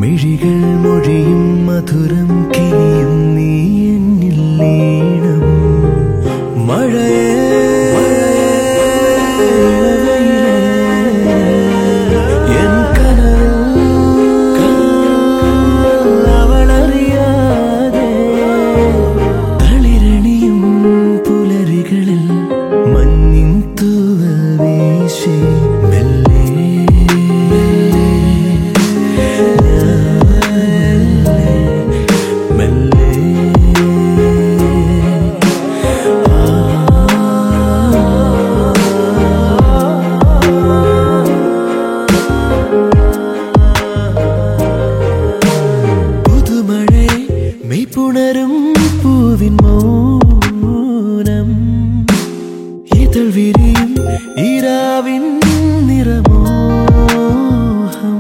മിഴികൾ മൊഴിയും മധുരം കിനിയും നീ എന്നിൽ ലീണം മഴയേ എൻ കനവിൽ അവളറിയാതെ തളിരണിയും പുലരികളിൽ മഞ്ഞിൻ തൂവൽ വീശി മെല്ലെ മെല്ലെ പുതുമഴ മെയ്പുണരും പൂവിൻ മൗനം ഇതൾ വിരിയും ഈരാവിൻ നിറമോഹം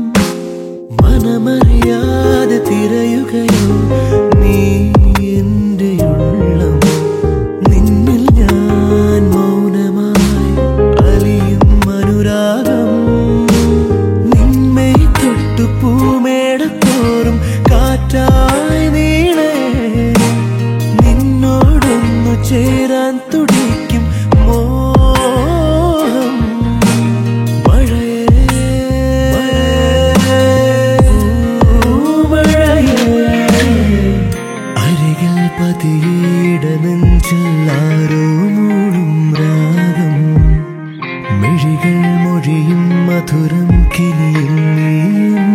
മനമറിയാതെ തിരയുകയോ നീ എൻ്റെ ഉള്ളം നിന്നിൽ ഞാൻ മൗനമായി അലിയും അനുരാഗം നിന്മേ തൊട്ടു പൂമേടത്തോറും കാറ്റായി നീളേ നിന്നോടൊന്നു ചേരാൻ തുടിക്കും മോഹം മഴയേ മഴയേ അരികിൽ പതിയേട നെഞ്ചിൽ ആരോ മൂളും രാഗം മിഴികൾ മൊഴിയും മധുരം കിനിയും നീയും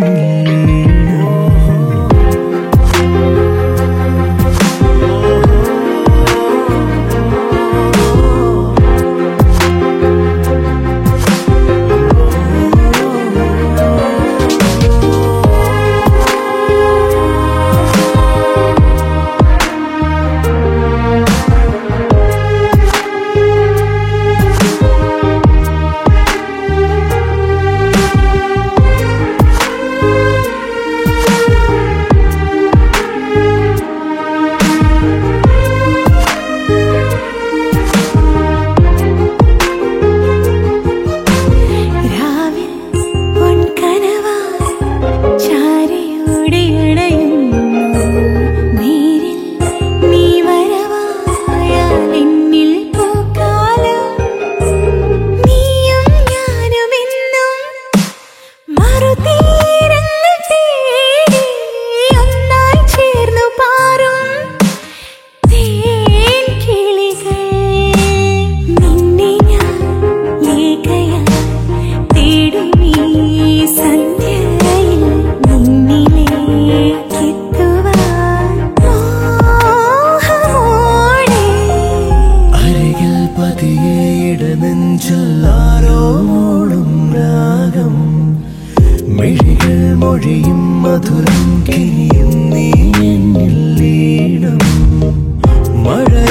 രാവിൽ പൊൻകനവായി ചാരിയോടിയണയുന്നു. നേരിൽ നീ വരവായാൽ എന്നിൽ പൂക്കാലം. നീയും ഞാനുമെന്നും മറുതീരങ്ങൾ തേടി ഒന്നായി ചേർന്നു പാറും തേൻ കിളികൾ. നിന്നെ ഞാൻ ഏകയായി തേടും ഈ സന്ധ്യയിൽ നിന്നിലേക്കെത്തുവാൻ മോഹമോടെ അരികിൽ പതിയേട നെഞ്ചിൽ ആരോ മൂളും രാഗം മിഴികൾ മൊഴിയും മധുരം കിനിയും നീ എന്നിൽ ലീണം മഴ